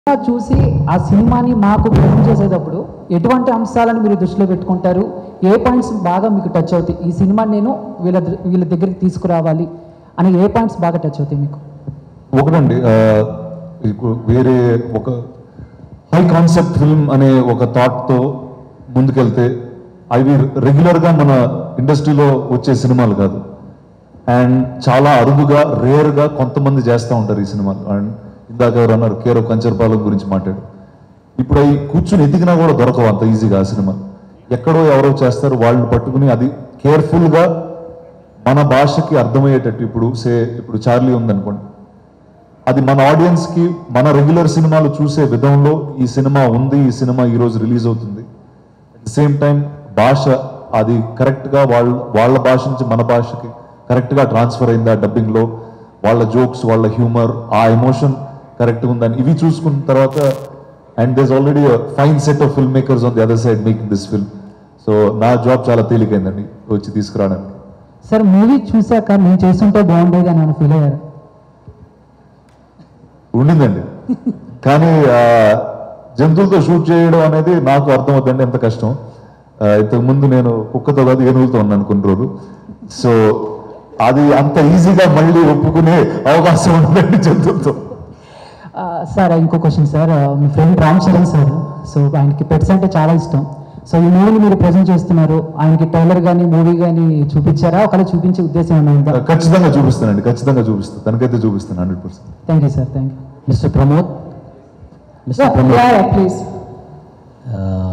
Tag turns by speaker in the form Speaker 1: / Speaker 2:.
Speaker 1: cinema చూసి ఆ సినిమాని మాకు ప్రజెంట్ చేసేటప్పుడు ఎటువంటి అంశాలను మీరు దృష్టిలో పెట్టుకుంటారు ఏ పాయింట్స్ బాగా మీకు టచ్ అవుతాయి ఈ సినిమా నేను వీళ్ళ ద- వీళ్ళ దగ్గరికి తీసుకురావాలి అని ఏ పాయింట్స్ బాగా టచ్ అవుతాయి మీకు
Speaker 2: ఒకటండి ఆ, ఇప్పుడు వేరే ఒక హై కాన్సెప్ట్ ఫిల్మ్ అనే ఒక థాట్తో ముందుకెళ్తే అవి రెగ్యులర్గా మన ఇండస్ట్రీలో వచ్చే సినిమాలు కాదు అండ్ చాలా అరుదుగా రేర్గా కొంతమంది చేస్తూ ఉంటారు ఈ సినిమాలు అండ్ ఇందాక ఎవరు అన్నారు కేరో కంచర్పాలెం గురించి మాట్లాడు ఇప్పుడు అవి కూర్చుని ఎదిగినా కూడా దొరకవు అంత ఈజీగా ఆ సినిమా ఎక్కడో ఎవరో చేస్తారు వాళ్ళని పట్టుకుని అది కేర్ఫుల్గా మన భాషకి అర్థమయ్యేటట్టు ఇప్పుడు సే ఇప్పుడు చార్లీ ఉందనుకోండి అది మన ఆడియన్స్ కి మన రెగ్యులర్ సినిమాలు చూసే విధంలో ఈ సినిమా ఉంది ఈ సినిమా ఈ రోజు రిలీజ్ అవుతుంది అట్ ద సేమ్ టైం భాష అది కరెక్ట్ గా వాళ్ళ వాళ్ళ భాష నుంచి మన భాషకి కరెక్ట్ గా ట్రాన్స్ఫర్ అయిందా డబ్బింగ్ లో వాళ్ళ జోక్స్ వాళ్ళ హ్యూమర్ ఆ ఎమోషన్ కరెక్ట్ ఉందని ఇవి చూసుకున్న తర్వాత and these already fine set of film makers on the other side making this film so నా జాబ్ చాలా తేలికైందండి వచ్చి తీసుకురావడానికి
Speaker 1: సార్ మూవీ చూశాక నేను చేస్తుంటే బాగుండేది అని ఫీల్ అయ్యారు
Speaker 2: ఉండిందండి కానీ ఆ, జంతువులతో షూట్ చేయడం అనేది నాకు అర్థమవుతుందండి ఎంత కష్టం ఆ, ఇంతకు ముందు నేను కుక్కతో కాదు ఏనుగులతో ఉన్నాను కొన్ని రోజులు సో అది అంత ఈజీగా మళ్ళీ ఒప్పుకునే అవకాశం ఉందండి జంతువులతో
Speaker 1: ఆ, సార్ ఇంకో క్వశ్చన్ సార్ ఆ, మీ friend Ram Charan sir so ఆయనకి పెట్స్ అంటే చాలా ఇష్టం సో ఈ మూవీని మీరు ప్రజెంట్ చేస్తున్నారు ఆయనకి ట్రైలర్ కానీ మూవీ కానీ చూపించారా ఒకవేళ చూపించే ఉద్దేశం ఏమైనా ఉందా
Speaker 2: ఖచ్చితంగా చూపిస్తానండి ఖచ్చితంగా చూపిస్తాను తనకైతే చూపిస్తాను hundred percent
Speaker 1: thank you sir thank you
Speaker 3: mister Pramod mister Pramod
Speaker 1: please
Speaker 3: ఆ,